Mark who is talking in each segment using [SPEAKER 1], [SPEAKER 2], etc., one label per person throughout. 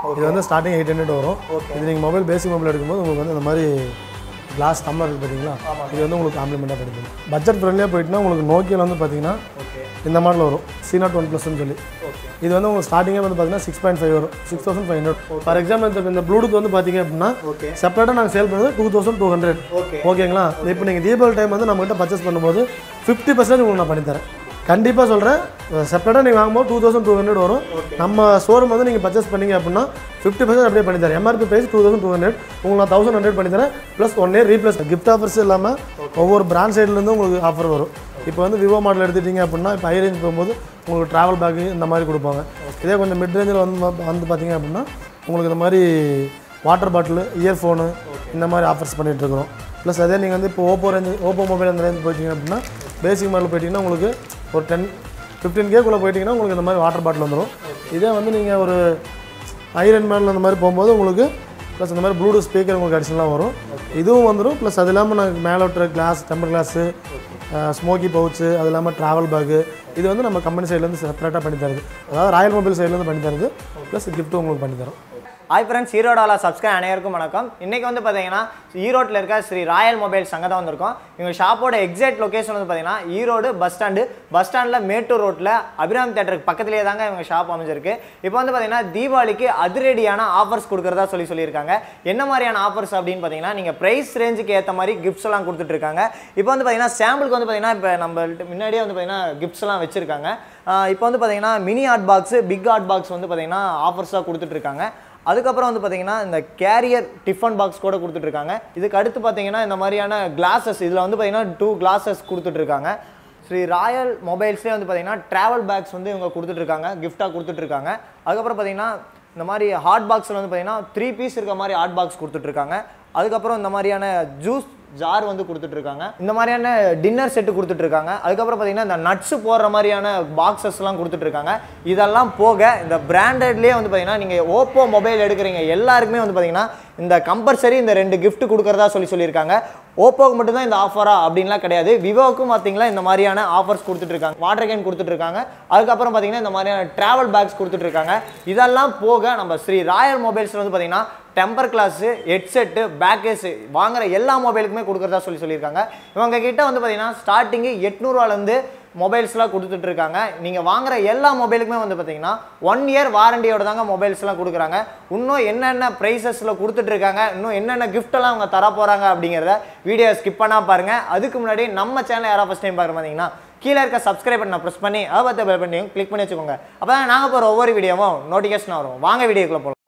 [SPEAKER 1] இது வந்து starting eight hundred வரும் இது நீங்கள் மொபைல் பேசிக் மொபைல் எடுக்கும்போது உங்களுக்கு வந்து இந்த மாதிரி கிளாஸ் டம்ளர் இருக்குது பார்த்தீங்களா இது வந்து உங்களுக்கு காம்ப்ளிமெண்ட்டாக கிடைக்கும் பட்ஜெட் ஃப்ரெண்ட்லியாக போயிட்டுனா உங்களுக்கு நோக்கியில் வந்து பார்த்தீங்கன்னா இந்த மாடல் வரும் சி நாட் ஒன் ப்ளஸ்னு சொல்லி இது வந்து உங்களுக்கு ஸ்டார்டிங்கே வந்து பார்த்தீங்கன்னா சிக்ஸ் பாயிண்ட் ஃபைவ் வரும் six thousand five hundred for example இந்த இந்த ப்ளூடூத் வந்து பார்த்தீங்க அப்படின்னா
[SPEAKER 2] ஓகே
[SPEAKER 1] செப்பரேட்டாக நாங்கள் சேல் பண்ணுறது two thousand two hundred
[SPEAKER 2] okay
[SPEAKER 1] ஓகேங்களா இப்போ நீங்கள் தீபாவளி டைம் வந்து நம்மகிட்ட பர்ச்சேஸ் பண்ணும்போது ஃபிஃப்டி பர்சன்ட் உங்களுக்கு நான் பண்ணித்தரேன் கண்டிப்பாக சொல்கிறேன் செப்பரேட்டாக நீங்கள் வாங்கும்போது டூ தௌசண்ட் டூ ஹண்ட்ரட் வரும் நம்ம ஷோரூம் வந்து நீங்கள் பர்ச்சேஸ் பண்ணீங்க அப்படின்னா ஃபிஃப்டி பர்சன்ட் அப்படியே பண்ணித்தரேன் MRP price two thousand two hundred உங்களுக்கு நான் தௌசண்ட் ஹண்ட்ரட் பண்ணித்தரேன் plus one year replace gift offers இல்லாமல் ஒவ்வொரு பிராண்ட் சைட்லேருந்து உங்களுக்கு ஆஃபர் வரும் இப்போ வந்து விவோ மாடல் எடுத்துட்டீங்க அப்படின்னா இப்போ ஹை ரேஞ்ச் போகும்போது உங்களுக்கு ட்ராவல் பேக்கு இந்த மாதிரி கொடுப்பாங்க இதே கொஞ்சம் மிட் ரேஞ்சில் வந்து வந்து பார்த்தீங்க அப்படின்னா உங்களுக்கு இந்த மாதிரி வாட்டர் பாட்டில் இயர்ஃபோனு இந்த மாதிரி ஆஃபர்ஸ் பண்ணிட்டு இருக்கிறோம் ப்ளஸ் அதே நீங்கள் வந்து இப்போ ஓப்போ ரேஞ்சு ஓப்போ மொபைல் அந்த ரேஞ்ச் போயிட்டீங்க அப்படின்னா பேசிக் மாடல் போயிட்டீங்கன்னா உங்களுக்கு ஒரு டென் ஃபிஃப்டீன் கேக்குள்ளே போயிட்டீங்கன்னா உங்களுக்கு இந்த மாதிரி வாட்டர் பாட்டில் வந்துடும் இதே வந்து நீங்கள் ஒரு ஐரன் மாடல் அந்த மாதிரி போகும்போது உங்களுக்கு ப்ளஸ் இந்த மாதிரி ப்ளூடூத் ஸ்பீக்கர் உங்களுக்கு அடிஷனலாக வரும் இதுவும் வந்துடும் ப்ளஸ் அது இல்லாமல் நான் மேலே விட்டுற glass temper glass smoky pouch அது இல்லாமல் ட்ராவல் பேக்கு இது வந்து நம்ம கம்பெனி சைட்லேருந்து செப்பரேட்டாக பண்ணி தருது அதாவது ராயல் மொபைல் சைட்லேருந்து பண்ணி தருது ப்ளஸ் கிஃப்ட்டும் உங்களுக்கு பண்ணி தரோம்
[SPEAKER 2] ஹாய் ஃப்ரெண்ட்ஸ் ஈரோடால சப்ஸ்கிரைப் அனைவருக்கும் வணக்கம் இன்னைக்கு வந்து பார்த்தீங்கன்னா ஈரோட்டில் இருக்க ஸ்ரீ ராயல் மொபைல்ஸ் அங்கே தான் வந்திருக்கோம் இவங்க ஷாப்போட எக்ஸாக்ட் லொகேஷன் வந்து பார்த்தீங்கன்னா ஈரோடு பஸ் ஸ்டாண்டு பஸ் ஸ்டாண்டில் மேட்டூர் ரோட்டில் அபிராம் தேட்டருக்கு பக்கத்துலேயே தாங்க இவங்க ஷாப் அமைஞ்சிருக்கு இப்போ வந்து பார்த்தீங்கன்னா தீபாவளிக்கு அதிரடியான ஆஃபர்ஸ் கொடுக்குறதா சொல்லி சொல்லியிருக்காங்க என்ன மாதிரியான ஆஃபர்ஸ் அப்படின்னு பார்த்தீங்கன்னா நீங்கள் ப்ரைஸ் ரேஞ்சுக்கு ஏற்ற மாதிரி கிஃப்ட்ஸ் எல்லாம் கொடுத்துட்டு இருக்காங்க இப்போ வந்து பார்த்தீங்கன்னா சாம்பிளுக்கு வந்து பார்த்தீங்கன்னா இப்போ நம்ம முன்னாடியே வந்து பார்த்தீங்கன்னா கிஃப்ட்ஸ் எல்லாம் வச்சிருக்காங்க ஆஹ் இப்போ வந்து பார்த்தீங்கன்னா mini art box big art box வந்து பார்த்தீங்கன்னா ஆஃபர்ஸாக கொடுத்துட்டு இருக்காங்க அதுக்கப்புறம் வந்து பார்த்தீங்கன்னா இந்த கேரியர் டிஃபன் பாக்ஸ் கூட கொடுத்துட்ருக்காங்க இதுக்கு அடுத்து பார்த்தீங்கன்னா இந்த மாதிரியான கிளாஸஸ் இதில் வந்து பார்த்தீங்கன்னா டூ கிளாஸஸ் கொடுத்துட்ருக்காங்க ஸ்ரீ ராயல் மொபைல்ஸ்லேயே வந்து பார்த்தீங்கன்னா ட்ராவல் பேக்ஸ் வந்து இவங்க கொடுத்துட்ருக்காங்க கிஃப்டாக கொடுத்துட்ருக்காங்க அதுக்கப்புறம் பார்த்தீங்கன்னா இந்த மாதிரி ஹாட் பாக்ஸில் வந்து பார்த்தீங்கன்னா த்ரீ பீஸ் இருக்க மாதிரி ஹாட் பாக்ஸ் கொடுத்துட்ருக்காங்க அதுக்கப்புறம் இந்த மாதிரியான ஜூஸ் ஜார் வந்து கொடுத்துட்ருக்காங்க இந்த மாதிரியான டின்னர் செட்டு கொடுத்துட்ருக்காங்க அதுக்கப்புறம் பார்த்தீங்கன்னா இந்த நட்ஸ் போடுற மாதிரியான பாக்ஸஸ்லாம் கொடுத்துட்ருக்காங்க இதெல்லாம் போக இந்த பிராண்டட்லேயே வந்து பார்த்தீங்கன்னா நீங்கள் ஓப்போ மொபைல் எடுக்கிறீங்க எல்லாருக்குமே வந்து பார்த்தீங்கன்னா இந்த கம்பல்சரி இந்த ரெண்டு gift கொடுக்குறதா சொல்லி சொல்லியிருக்காங்க ஓப்போக்கு மட்டும்தான் இந்த ஆஃபரா அப்படின்லாம் கிடையாது விவோக்கும் பார்த்தீங்களா இந்த மாதிரியான ஆஃபர்ஸ் கொடுத்துட்ருக்காங்க வாட்டர் கேன் கொடுத்துட்ருக்காங்க அதுக்கப்புறம் பார்த்தீங்கன்னா இந்த மாதிரியான ட்ராவல் பேக்ஸ் கொடுத்துட்ருக்காங்க இதெல்லாம் போக நம்ம ஸ்ரீ ராயல் மொபைல்ஸில் வந்து பார்த்தீங்கன்னா டெம்பர் கிளாஸு ஹெட்செட்டு பேக்கேஸு வாங்குற எல்லா மொபைலுக்குமே கொடுக்குறதா சொல்லி சொல்லியிருக்காங்க இவங்க கிட்ட வந்து பார்த்தீங்கன்னா ஸ்டார்டிங்கு எட்நூறுவாலேருந்து மொபைல்ஸ்லாம் கொடுத்துட்டு இருக்காங்க நீங்கள் வாங்குற எல்லா மொபைலுக்குமே வந்து பார்த்தீங்கன்னா ஒன் இயர் வாரண்டியோட தாங்க மொபைல்ஸ்லாம் கொடுக்குறாங்க இன்னும் என்னென்ன ப்ரைஸஸில் கொடுத்துட்டு இருக்காங்க இன்னும் என்னென்ன gift எல்லாம் அவங்க தர போகிறாங்க அப்படிங்கிறத வீடியோ ஸ்கிப் பண்ணா பாருங்க அதுக்கு முன்னாடி நம்ம சேனல் யாராவது ஃபஸ்ட் டைம் பார்க்குற பார்த்தீங்கன்னா கீழே இருக்க சப்ஸ்கிரைப் பண்ண ப்ரெஸ் பண்ணி அதை பார்த்து பெல் பண்ணி கிளிக் பண்ணி வச்சுக்கோங்க அப்போ தான் நாங்கள் போகிற ஒவ்வொரு வீடியோவும் நோட்டிஃபிகேஷன் வரும் வாங்க வீடியோக்குள்ளே போகலாம்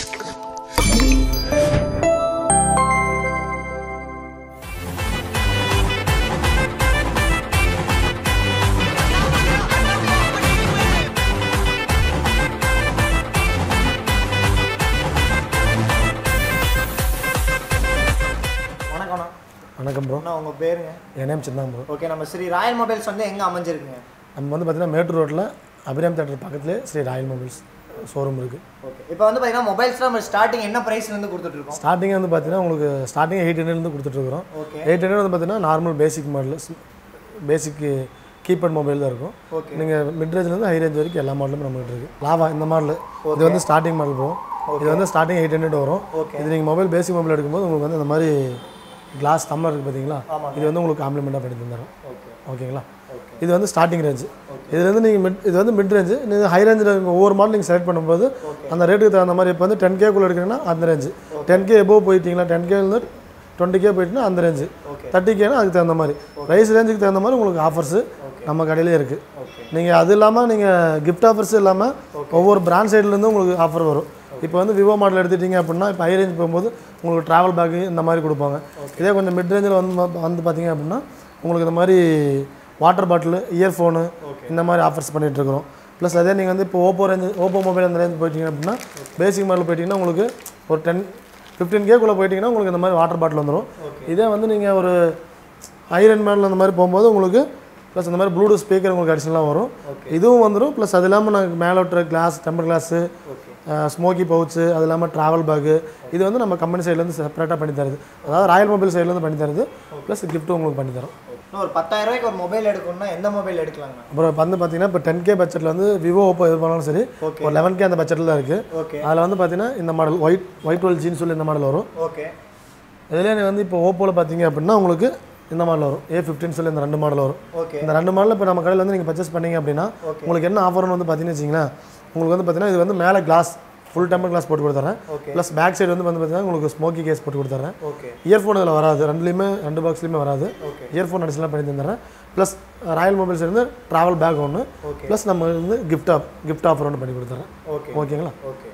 [SPEAKER 2] வணக்கம்ண்ணா
[SPEAKER 1] வணக்கம் ப்ரோ
[SPEAKER 2] அண்ணா உங்கள் பேருங்க
[SPEAKER 1] என் நேம் சின்ன ப்ரோ
[SPEAKER 2] ஓகே நம்ம ஸ்ரீ ராயல் மொபைல்ஸ் வந்து எங்கே அமைஞ்சிருக்குங்க
[SPEAKER 1] நம்ம வந்து பார்த்தீங்கன்னா மேட்டூர் ரோட்டில் அபிராம் தேட்டர் பக்கத்துலேயே ஸ்ரீ ராயல் மொபைல்ஸ் ஷோரூம் இருக்குது
[SPEAKER 2] ஓகே இப்போ வந்து பார்த்தீங்கன்னா மொபைல்ஸ்லாம் நம்ம ஸ்டார்டிங் என்ன ப்ரைஸ்லேருந்து கொடுத்துட்ருக்கோம்
[SPEAKER 1] ஸ்டார்டிங் வந்து பார்த்தீங்கன்னா உங்களுக்கு ஸ்டார்டிங் எயிட் ஹண்ட்ரட்லேருந்து கொடுத்துட்ருக்குறோம்
[SPEAKER 2] ஓகே
[SPEAKER 1] எயிட் ஹண்ட்ரட் வந்து பார்த்தீங்கன்னா normal basic model basic keypad mobile தான் இருக்கும்
[SPEAKER 2] ஓகே
[SPEAKER 1] நீங்கள் மிட் ரேஞ்சிலேருந்து ஹை ரேஞ்ச் வரைக்கும் எல்லா மாடலும் நம்மகிட்ட இருக்குது லாவா இந்த மாடல் இது வந்து ஸ்டார்டிங் மாடல் போகும் இது வந்து ஸ்டார்டிங் எயிட் ஹண்ட்ரட் வரும்
[SPEAKER 2] ஓகே
[SPEAKER 1] இது நீங்கள் மொபைல் பேசிக் மொபைல் எடுக்கும்போது உங்களுக்கு வந்து இந்த மாதிரி கிளாஸ் டம்ளர் இருக்குது பார்த்தீங்களா
[SPEAKER 2] ஆமாங்க.
[SPEAKER 1] இது வந்து உங்களுக்கு காம்ப்ளிமெண்ட்டாக பண்ணி தந்துடும்
[SPEAKER 2] ஓகே
[SPEAKER 1] ஓகேங்களா
[SPEAKER 2] ஓகே
[SPEAKER 1] இது வந்து ஸ்டார்டிங் ரேஞ்சு இதுலேருந்து நீங்கள் மிட் இது வந்து மிட் ரேஞ்சு நீங்கள் ஹை ரேஞ்சில் ஒவ்வொரு மாடல் நீங்கள் செலக்ட் பண்ணும்போது அந்த ரேட்டுக்கு தகுந்த மாதிரி இப்போ வந்து டென் கேக்குள்ளே எடுக்கிறீங்கன்னா அந்த ரேஞ்சு டென் கே எபோவ் போயிட்டீங்களா டென் கேலேருந்து டுவெண்ட்டி கே போயிட்டுனா அந்த ரேஞ்சு
[SPEAKER 2] ஓகே
[SPEAKER 1] தேர்ட்டி கேனா அதுக்கு தகுந்த மாதிரி ப்ரைஸ் ரேஞ்சுக்கு தகுந்த மாதிரி உங்களுக்கு ஆஃபர்ஸு நம்ம கடையிலே இருக்குது
[SPEAKER 2] ஓகே
[SPEAKER 1] நீங்கள் அது இல்லாமல் நீங்கள் கிஃப்ட் ஆஃபர்ஸ் இல்லாமல் ஒவ்வொரு பிராண்ட் சைட்லேருந்து உங்களுக்கு ஆஃபர் வரும் இப்போ வந்து விவோ மாடல் எடுத்துட்டீங்க அப்படின்னா இப்போ ஹை ரேஞ்ச் போகும்போது உங்களுக்கு ட்ராவல் பேக்கு இந்த மாதிரி கொடுப்பாங்க இதே கொஞ்சம் மிட் ரேஞ்சில் வந்து வந்து பார்த்தீங்க அப்படின்னா உங்களுக்கு இந்த மாதிரி வாட்டர் பாட்டில் இயர்ஃபோனு இந்த மாதிரி ஆஃபர்ஸ் பண்ணிகிட்ருக்குறோம் ப்ளஸ் அதே நீங்கள் வந்து இப்போ ஓப்போ ரேஞ்சு ஓப்போ மொபைல் அந்த ரேஞ்ச் போயிட்டீங்க அப்படின்னா பேசிக் மாடல் போயிட்டீங்கன்னா உங்களுக்கு ஒரு டென் ஃபிஃப்டீன் கேக்குள்ளே போயிட்டீங்கன்னா உங்களுக்கு இந்த மாதிரி வாட்டர் பாட்டில் வந்துடும் இதே வந்து நீங்கள் ஒரு ஐரன் மாடல் அந்த மாதிரி போகும்போது உங்களுக்கு ப்ளஸ் இந்த மாதிரி ப்ளூடூத் ஸ்பீக்கர் உங்களுக்கு அடிஷனலாக வரும் இதுவும் வந்துடும் ப்ளஸ் அது இல்லாமல் நாங்கள் மேலே விட்டுற glass temper glass smoky pouch அது இல்லாமல் ட்ராவல் பேக்கு இது வந்து நம்ம கம்பெனி சைட்லேருந்து செப்பரேட்டாக பண்ணி தருது அதாவது ராயல் மொபைல் சைட்லேருந்து பண்ணி தருது ப்ளஸ் கிஃப்ட்டும் உங்களுக்கு பண்ணி தரோம்
[SPEAKER 2] இன்னும் ஒரு பத்தாயிரம் ரூபாய்க்கு ஒரு மொபைல் எடுக்கணும்னா எந்த மொபைல் எடுக்கலாங்கண்ணா
[SPEAKER 1] அப்புறம் இப்போ வந்து பார்த்தீங்கன்னா இப்போ டென் கே பட்ஜெட்டில் வந்து விவோ ஓப்போ எது பண்ணாலும் சரி
[SPEAKER 2] Okay.
[SPEAKER 1] ஒரு லெவன் கே அந்த பட்ஜெட்டில் தான் இருக்குது
[SPEAKER 2] ஓகே
[SPEAKER 1] அதில் வந்து பார்த்தீங்கன்னா இந்த மாடல் ஒயிட் ஒயிட் டுவெல் ஜீன் சொல்லி இந்த மாடல் வரும்
[SPEAKER 2] ஓகே
[SPEAKER 1] இதுலேயே வந்து இப்போ ஓப்போவில் பார்த்தீங்க அப்படின்னா உங்களுக்கு இந்த மாடல் வரும் ஏ ஃபிஃப்டின் சொல்லி இந்த ரெண்டு மாடல் வரும்
[SPEAKER 2] ஓகே
[SPEAKER 1] இந்த ரெண்டு மாடல் இப்போ நம்ம கடையில் வந்து நீங்கள் பர்ச்சேஸ் பண்ணீங்க அப்படின்னா
[SPEAKER 2] Okay.
[SPEAKER 1] உங்களுக்கு என்ன ஆஃபர்னு வந்து பார்த்தீங்கன்னு வச்சிங்களேன் உங்களுக்கு வந்து பார்த்தீங்கன்னா இது வந்து மேலே கிளாஸ் ஃபுல் டெம்பர் கிளாஸ் போட்டு கொடுத்துறேன்
[SPEAKER 2] ஓகே
[SPEAKER 1] ப்ளஸ் பேக் சைடு வந்து வந்து பார்த்தீங்கன்னா உங்களுக்கு ஸ்மோக்கி கேஸ் போட்டு கொடுத்துறேன்
[SPEAKER 2] ஓகே
[SPEAKER 1] இயர்ஃபோன் இதில் வராது ரெண்டுலேயுமே ரெண்டு பாக்ஸ்லையுமே வராது
[SPEAKER 2] ஓகே
[SPEAKER 1] இயர்ஃபோன் அடிஷனலாக பண்ணி தந்துடுறேன் ப்ளஸ் ராயல் மொபைல்ஸ் இருந்து ட்ராவல் பேக் ஒன்று
[SPEAKER 2] ஓகே
[SPEAKER 1] ப்ளஸ் நம்ம வந்து கிஃப்ட் ஆப் கிஃப்ட் ஆஃபர் ஒன்று பண்ணி கொடுத்துறேன்
[SPEAKER 2] ஓகே
[SPEAKER 1] ஓகேங்களா
[SPEAKER 2] ஓகே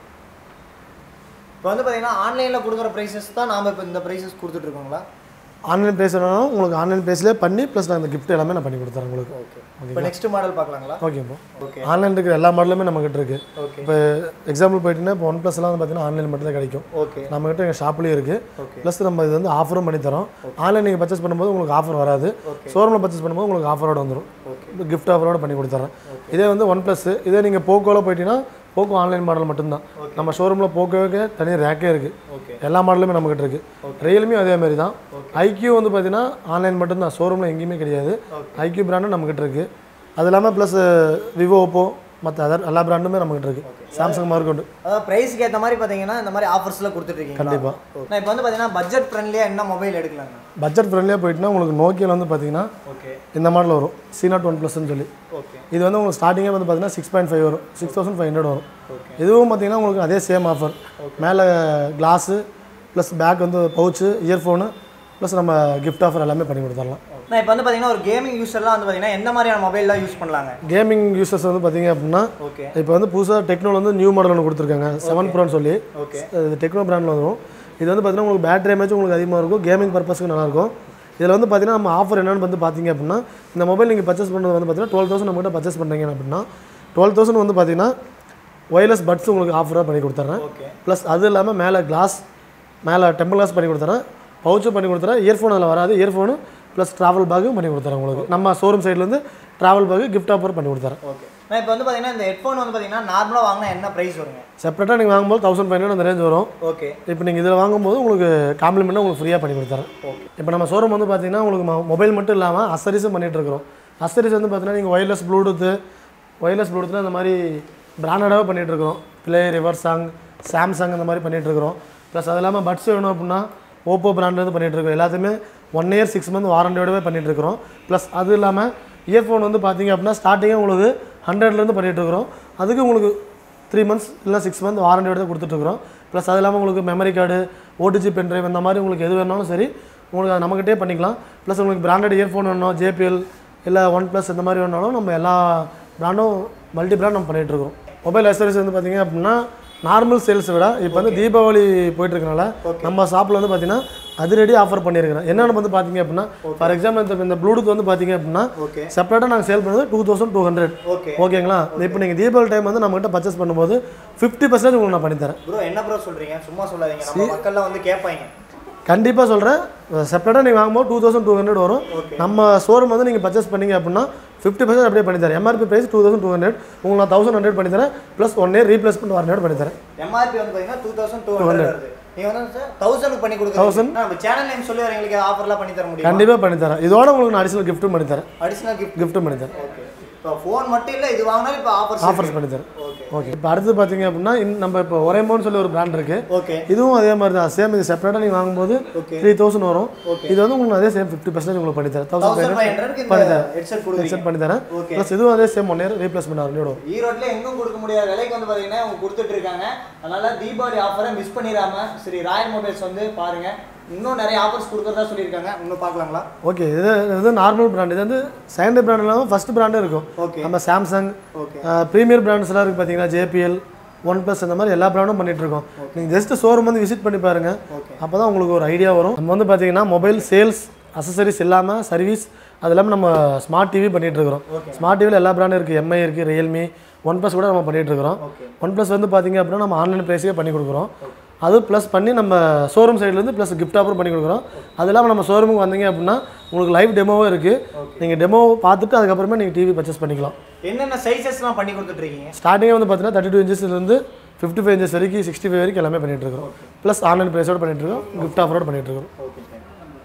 [SPEAKER 2] இப்போ வந்து பார்த்தீங்கன்னா ஆன்லைனில் கொடுக்குற ப்ரைஸஸ் தான் நாம் இப்போ இந்த ப்ரைஸஸ் கொடுத்துட்ருக்கோங்களா
[SPEAKER 1] ஆன்லைன் ப்ரைஸ் வேணாலும் உங்களுக்கு ஆன்லைன் ப்ரைஸ்லேயே பண்ணி ப்ளஸ் நான் இந்த கிஃப்ட் எல்லாமே நான் பண்ணி கொடுத்துறேன் உங்களுக்கு
[SPEAKER 2] ஓகே இப்போ நெக்ஸ்ட் மாடல் பார்க்கலாங்களா
[SPEAKER 1] ஓகே இப்போ
[SPEAKER 2] ஓகே
[SPEAKER 1] ஆன்லைன் இருக்கிற எல்லா மாடலுமே நம்மகிட்ட இருக்குது
[SPEAKER 2] ஓகே
[SPEAKER 1] இப்போ எக்ஸாம்பிள் போயிட்டீங்கன்னா இப்போ ஒன் ப்ளஸ்லாம் வந்து பார்த்தீங்கன்னா ஆன்லைன் மட்டும் தான் கிடைக்கும்
[SPEAKER 2] ஓகே
[SPEAKER 1] நம்மகிட்ட எங்கள் ஷாப்லேயும் இருக்குது
[SPEAKER 2] ஓகே
[SPEAKER 1] ப்ளஸ் நம்ம இது வந்து ஆஃபரும் பண்ணி தரோம் ஆன்லைன் நீங்கள் பர்ச்சேஸ் பண்ணும்போது உங்களுக்கு ஆஃபர் வராது
[SPEAKER 2] ஓகே
[SPEAKER 1] ஷோரூமில் பர்ச்சேஸ் பண்ணும்போது உங்களுக்கு ஆஃபரோட வந்துடும்
[SPEAKER 2] ஓகே
[SPEAKER 1] கிஃப்ட் ஆஃபரோட பண்ணி கொடுத்துறேன் இதே வந்து ஒன் ப்ளஸ் இதே நீங்கள் போக்கோவில் போயிட்டீங்கன்னா போக்கோ ஆன்லைன் மாடல் மட்டும்தான் நம்ம ஷோரூமில் போக்கோவுக்கு தனி ரேக்கே இருக்குது
[SPEAKER 2] ஓகே
[SPEAKER 1] எல்லா மாடலுமே நம்மகிட்ட இருக்குது ரியல்மியும் அதே மாதிரி தான் ஐக்யூ வந்து பார்த்தீங்கன்னா ஆன்லைன் மட்டும்தான் ஷோரூமில் எங்கேயுமே கிடையாது ஐக்யூ பிராண்டும் நம்மகிட்ட இருக்குது அது இல்லாமல் ப்ளஸ் விவோ ஓப்போ மற்ற அதர் எல்லா பிராண்டுமே நம்மகிட்ட இருக்குது சாம்சங் மார்க்கொண்டு
[SPEAKER 2] அதாவது ப்ரைஸ்க்கு ஏற்ற மாதிரி பார்த்தீங்கன்னா இந்த மாதிரி ஆஃபர்ஸ்லாம் கொடுத்துட்ருக்கீங்க
[SPEAKER 1] கண்டிப்பா.
[SPEAKER 2] நான் இப்போ வந்து பார்த்தீங்கன்னா பட்ஜெட் ஃப்ரெண்ட்லியாக என்ன மொபைல் எடுக்கலாங்க
[SPEAKER 1] பட்ஜெட் ஃப்ரெண்ட்லியாக போயிட்டுனா உங்களுக்கு நோக்கியில் வந்து பார்த்தீங்கன்னா
[SPEAKER 2] ஓகே
[SPEAKER 1] இந்த மாடல் வரும் சி நாட் ஒன் ப்ளஸ்ன்னு சொல்லி
[SPEAKER 2] ஓகே
[SPEAKER 1] இது வந்து உங்களுக்கு ஸ்டார்டிங்கே வந்து பார்த்தீங்கன்னா சிக்ஸ் பாயிண்ட் ஃபைவ் வரும் சிக்ஸ் தௌசண்ட் ஃபைவ் ஹண்ட்ரட் வரும்
[SPEAKER 2] ஓகே
[SPEAKER 1] இதுவும் பார்த்தீங்கன்னா உங்களுக்கு அதே சேம் ஆஃபர் மேலே கிளாஸு ப்ளஸ் பேக் வந்து பவுச்சு இயர்ஃபோனு ப்ளஸ் நம்ம கிஃப்ட் ஆஃபர் எல்லாமே பண்ணி கொடுத்துடலாம்
[SPEAKER 2] நான் இப்போ வந்து பார்த்தீங்கன்னா ஒரு கேமிங் யூஸர்லாம் வந்து பார்த்தீங்கன்னா எந்த மாதிரியான மொபைல்லாம் யூஸ் பண்ணலாங்க
[SPEAKER 1] கேமிங் யூசர்ஸ் வந்து பார்த்தீங்க அப்படின்னா
[SPEAKER 2] ஓகே
[SPEAKER 1] இப்போ வந்து புதுசாக டெக்னோ வந்து நியூ மாடல் ஒன்று கொடுத்துருக்காங்க செவன் ப்ரோன்னு சொல்லி
[SPEAKER 2] ஓகே
[SPEAKER 1] இது டெக்னோ பிராண்டில் வரும் இது வந்து பார்த்தீங்கன்னா உங்களுக்கு பேட்டரி எமேஜ் உங்களுக்கு அதிகமாக இருக்கும் கேமிங் பர்பஸ்க்கு நல்லாயிருக்கும் இதில் வந்து பார்த்தீங்கன்னா நம்ம ஆஃபர் என்னென்னு வந்து பார்த்தீங்க அப்படின்னா இந்த மொபைல் நீங்கள் பர்ச்சேஸ் பண்ணுறது வந்து பார்த்தீங்கன்னா டுவெல் தௌசண்ட் நம்மகிட்ட பர்ச்சேஸ் பண்ணுறீங்க அப்படின்னா டுவெல் தௌசண்ட் வந்து பார்த்தீங்கன்னா ஒயர்லெஸ் பட்ஸ் உங்களுக்கு ஆஃபராக பண்ணி கொடுத்துட்றேன்
[SPEAKER 2] ஓகே
[SPEAKER 1] ப்ளஸ் அது இல்லாமல் மேலே கிளாஸ் மேலே டெம்பிள் கிளாஸ் பண்ணி கொடுத்துறேன் பவுச்சும் பண்ணி கொடுத்துறேன் இயர்ஃபோன் அதில் வராது இயர்ஃபோனு ப்ளஸ் ட்ராவல் பேக்கும் பண்ணி கொடுத்துறேன் உங்களுக்கு நம்ம ஷோரூம் சைட்லேருந்து ட்ராவல் பேக்கு கிஃப்ட் ஆஃபர் பண்ணி கொடுத்துறேன்
[SPEAKER 2] ஓகே நான் இப்போ வந்து பார்த்தீங்கன்னா இந்த ஹெட்ஃபோன் வந்து பார்த்தீங்கன்னா நார்மலாக வாங்கினா என்ன ப்ரைஸ் வருங்க
[SPEAKER 1] செப்பரேட்டாக நீங்கள் வாங்கும்போது தௌசண்ட் ஃபைவ் ஹண்ட்ரட் அந்த ரேஞ்ச் வரும்
[SPEAKER 2] ஓகே
[SPEAKER 1] இப்போ நீங்கள் இதில் வாங்கும்போது உங்களுக்கு காம்ப்ளிமெண்ட்டாக உங்களுக்கு ஃப்ரீயாக பண்ணி கொடுத்துறேன்
[SPEAKER 2] ஓகே
[SPEAKER 1] இப்போ நம்ம ஷோரூம் வந்து பார்த்தீங்கன்னா உங்களுக்கு மொபைல் மட்டும் இல்லாமல் அசரிஸும் பண்ணிட்டு இருக்கிறோம் அசரிஸ் வந்து பார்த்தீங்கன்னா நீங்கள் ஒயர்லெஸ் ப்ளூடூத்து ஒயர்லெஸ் ப்ளூடூத்தில் இந்த மாதிரி பிராண்டடாகவே பண்ணிட்டு இருக்கிறோம் ப்ளே ரிவர் சாங் சாம்சங் இந்த மாதிரி பண்ணிட்டு இருக்கிறோம் ப்ளஸ் அது இல்லாமல் பட்ஸ் வேணும் அப்படின்னா ஓப்போ பிராண்ட்லேருந்து பண்ணிட்டு இருக்கோம் எல்லாத்தையுமே ஒன் இயர் சிக்ஸ் மந்த் வாரண்டியோடவே பண்ணிட்டு இருக்கிறோம் ப்ளஸ் அது இல்லாமல் இயர்ஃபோன் வந்து பார்த்தீங்க அப்படின்னா ஸ்டார்டிங்கே உங்களுக்கு ஹண்ட்ரட்லேருந்து பண்ணிட்டு இருக்கிறோம் அதுக்கு உங்களுக்கு த்ரீ மந்த்ஸ் இல்லை சிக்ஸ் மந்த் வாரண்டியோட தான் கொடுத்துட்ருக்குறோம் ப்ளஸ் அது இல்லாமல் உங்களுக்கு மெமரி கார்டு ஓடிஜி பென்ட்ரைவ் இந்த மாதிரி உங்களுக்கு எது வேணாலும் சரி உங்களுக்கு அது நம்மகிட்டே பண்ணிக்கலாம் ப்ளஸ் உங்களுக்கு பிராண்டட் இயர்ஃபோன் வேணும் ஜேபிஎல் இல்லை ஒன் ப்ளஸ் இந்த மாதிரி வேணாலும் நம்ம எல்லா பிராண்டும் மல்டி பிராண்ட் நம்ம பண்ணிகிட்டு இருக்கோம் மொபைல் அசரிஸ் வந்து பார்த்தீங்க அப்படின்னா நார்மல் சேல்ஸை விட இப்போ வந்து தீபாவளி போயிட்டு இருக்கனால நம்ம ஷாப்பில் வந்து பார்த்தீங்கன்னா அதிரடி ஆஃபர் பண்ணியிருக்கிறேன் என்னென்னு வந்து பார்த்தீங்க அப்படின்னா ஃபார் எக்ஸாம்பிள் இந்த இந்த ப்ளூடூத் வந்து பார்த்தீங்க அப்படின்னா
[SPEAKER 2] ஓகே
[SPEAKER 1] செப்பரேட்டாக நாங்கள் சேல் பண்ணுறது two thousand two hundred
[SPEAKER 2] okay
[SPEAKER 1] ஓகேங்களா இப்போ நீங்கள் தீபாவளி டைம் வந்து நம்மகிட்ட பர்ச்சேஸ் பண்ணும்போது ஃபிஃப்டி பர்சன்டேஜ் உங்களுக்கு நான் பண்ணித்தரேன்
[SPEAKER 2] ப்ரோ என்ன ப்ரோ சொல்கிறீங்க சும்மா சொல்லாதீங்க நம்ம மக்கள்லாம் வந்து கேட்பாங்க
[SPEAKER 1] கண்டிப்பாக சொல்கிறேன் செப்பரேட்டாக நீங்கள் வாங்கும்போது டூ தௌசண்ட் டூ ஹண்ட்ரட் வரும்
[SPEAKER 2] Okay.
[SPEAKER 1] நம்ம ஷோரூம் வந்து நீங்கள் பர்ச்சேஸ் பண்ணீங்க அப்படின்னா ஃபிஃப்டி பர்சன்ட் அப்படியே பண்ணித்தரேன் MRP price two thousand two hundred உங்களுக்கு நான் தௌசண்ட் ஹண்ட்ரட் பண்ணித்தரேன் ப்ளஸ் ஒன் இயர் ரீப்ளேஸ்மெண்ட் வாரண்டியோட பண்ணித்தரேன்
[SPEAKER 2] எம்ஆர்பி வந்து பார்த்தீங்கன்னா டூ தௌசண்ட் டூ ஹண்ட்ரட் வருது நீங்கள் வந்து சார் தௌசண்ட் பண்ணி கொடுக்குறீங்க நம்ம சேனல் நேம் சொல்லி எங்களுக்கு ஆஃபர்லாம் பண்ணி தர முடியும்
[SPEAKER 1] கண்டிப்பாக பண்ணித்தரேன் இதோட உங்களுக்கு நான் அடிஷனல் கிஃப்ட்டும் பண்ணித்தரேன்
[SPEAKER 2] அடிஷனல் கிஃப்ட்
[SPEAKER 1] கிஃப்ட்டும் பண்ணித்தரேன்
[SPEAKER 2] ஓகே இப்போ ஃபோன் மட்டும் இல்லை இது வாங்கினாலும் இப்போ ஆஃபர்ஸ்
[SPEAKER 1] ஆஃபர்ஸ் பண்ணித்தரேன்
[SPEAKER 2] ஓகே
[SPEAKER 1] ஓகே இப்போ அடுத்து பார்த்தீங்க அப்படின்னா இன் நம்ம இப்போ ஒரேமோன்னு சொல்லி ஒரு பிராண்ட் இருக்குது
[SPEAKER 2] ஓகே
[SPEAKER 1] இதுவும் அதே மாதிரி தான் சேம் இது செப்பரேட்டாக நீங்கள் வாங்கும்போது
[SPEAKER 2] Okay.
[SPEAKER 1] த்ரீ தௌசண்ட் வரும்
[SPEAKER 2] Okay.
[SPEAKER 1] இது வந்து உங்களுக்கு அதே சேம் ஃபிஃப்டி பர்சன்டேஜ் உங்களுக்கு பண்ணித்தரேன் தௌசண்ட்
[SPEAKER 2] தௌசண்ட்
[SPEAKER 1] ஃபைவ்
[SPEAKER 2] ஃபைவ் ஹண்ட்ரட்க்கு இந்த
[SPEAKER 1] பண்ணித்தரேன்
[SPEAKER 2] ஹெட்செட் கொடுக்குறீங்க
[SPEAKER 1] செட் பண்ணித்தரேன்
[SPEAKER 2] Okay.
[SPEAKER 1] ப்ளஸ் இதுவும் அதே சேம் ஒன் இயர் ரீப்ளேஸ்மெண்ட் ஆகும் வரும்
[SPEAKER 2] ஈரோட்ல எங்கும் கொடுக்க முடியாத விலைக்கு வந்து பாத்தீங்கன்னா அவங்க கொடுத்துட்டு இருக்காங்க அதனால தீபாவளி ஆஃபரை மிஸ் பண்ணிடாம சரி ராயல் மொபைல்ஸ் வந்து பாருங்க இன்னும் நிறைய ஆஃபர்ஸ் கொடுக்கறதா சொல்லியிருக்காங்க இன்னும் பார்க்கலாங்களா
[SPEAKER 1] ஓகே இது இது வந்து நார்மல் பிராண்ட் இது வந்து செகண்டரி பிராண்ட் இல்லாமல் ஃபஸ்ட் பிராண்டும் இருக்கும்
[SPEAKER 2] ஓகே
[SPEAKER 1] நம்ம சாம்சங்
[SPEAKER 2] ஓகே
[SPEAKER 1] ப்ரீமியர் பிராண்ட்ஸ்லாம் இருக்குது பார்த்தீங்கன்னா ஜேபிஎல் ஒன் ப்ளஸ் இந்த மாதிரி எல்லா பிராண்டும் பண்ணிட்டு இருக்கோம் நீங்கள் ஜஸ்ட் ஷோரூம் வந்து விசிட் பண்ணி பாருங்கள்
[SPEAKER 2] ஓகே
[SPEAKER 1] அப்போ தான் உங்களுக்கு ஒரு ஐடியா வரும் நம்ம வந்து பார்த்தீங்கன்னா மொபைல் சேல்ஸ் அசசரிஸ் இல்லாமல் சர்வீஸ் அது இல்லாமல் நம்ம ஸ்மார்ட் டிவி பண்ணிட்டு இருக்கிறோம்
[SPEAKER 2] Okay.
[SPEAKER 1] ஸ்மார்ட் டிவியில் எல்லா பிராண்டும் இருக்குது எம்ஐ இருக்குது ரியல்மி ஒன் ப்ளஸ் கூட நம்ம பண்ணிட்டு இருக்கிறோம்
[SPEAKER 2] ஓகே
[SPEAKER 1] ஒன் ப்ளஸ் வந்து பார்த்தீங்க அப்படின்னா நம்ம ஆன்லைன் ப்ரைஸே பண்ணி கொடுக்குறோம் அது ப்ளஸ் பண்ணி நம்ம ஷோரூம் சைட்லேருந்து ப்ளஸ் கிஃப்ட் ஆஃபர் பண்ணி கொடுக்குறோம் அது இல்லாமல் நம்ம ஷோரூமுக்கு வந்தீங்க அப்படின்னா உங்களுக்கு லைவ் டெமோவும் இருக்குது நீங்கள் டெமோ பார்த்துட்டு அதுக்கப்புறமா நீங்கள் டிவி பர்ச்சேஸ் பண்ணிக்கலாம்
[SPEAKER 2] என்னென்ன சைஸஸ்லாம் பண்ணி கொடுத்துட்டு இருக்கீங்க
[SPEAKER 1] ஸ்டார்டிங்கே வந்து பார்த்தீங்கன்னா தேர்ட்டி டூ இன்ச்சஸ்லேருந்து ஃபிஃப்டி ஃபைவ் இன்ச்சஸ் வரைக்கும் சிக்ஸ்டி ஃபைவ் வரைக்கும் எல்லாமே பண்ணிட்டு இருக்கோம் ப்ளஸ் ஆன்லைன் ப்ரைஸோட பண்ணிட்டு இருக்கோம் கிஃப்ட் ஆஃபரோட பண்ணிட்டு இருக்கோம்
[SPEAKER 2] ஓகே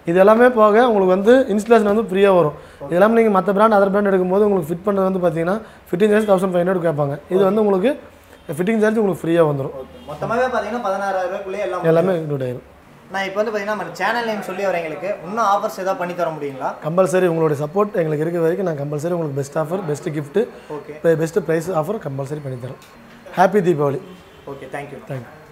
[SPEAKER 1] இது எல்லாமே போக உங்களுக்கு வந்து இன்ஸ்டலேஷன் வந்து ஃப்ரீயாக வரும் இது எல்லாமே நீங்கள் மற்ற பிராண்ட் அதர் பிராண்ட் எடுக்கும்போது உங்களுக்கு ஃபிட் பண்ணுறது வந்து பார்த்தீங்கன்னா fitting charge thousand five hundred கேட்பாங்க இது வந்து உங்களுக்கு ஃபிட்டிங் சார்ஜ் உங்களுக்கு ஃப்ரீயாக வந்துடும்
[SPEAKER 2] மொத்தமாகவே பார்த்தீங்கன்னா பதினாறாயிரம் ரூபாய்க்குள்ளே எல்லாம்
[SPEAKER 1] எல்லாமே இன்க்ளூட் ஆயிடும்
[SPEAKER 2] நான் இப்போ வந்து பார்த்தீங்கன்னா நம்ம சேனல் நேம் சொல்லி வரவங்களுக்கு இன்னும் ஆஃபர்ஸ் ஏதாவது பண்ணி தர முடியுங்களா
[SPEAKER 1] கம்பல்சரி உங்களுடைய சப்போர்ட் எங்களுக்கு இருக்கிற வரைக்கும் நான் கம்பல்சரி உங்களுக்கு best offer best gift
[SPEAKER 2] okay
[SPEAKER 1] best price offer compulsory பண்ணித்தரோம் happy Deepavali
[SPEAKER 2] okay thank you
[SPEAKER 1] thank you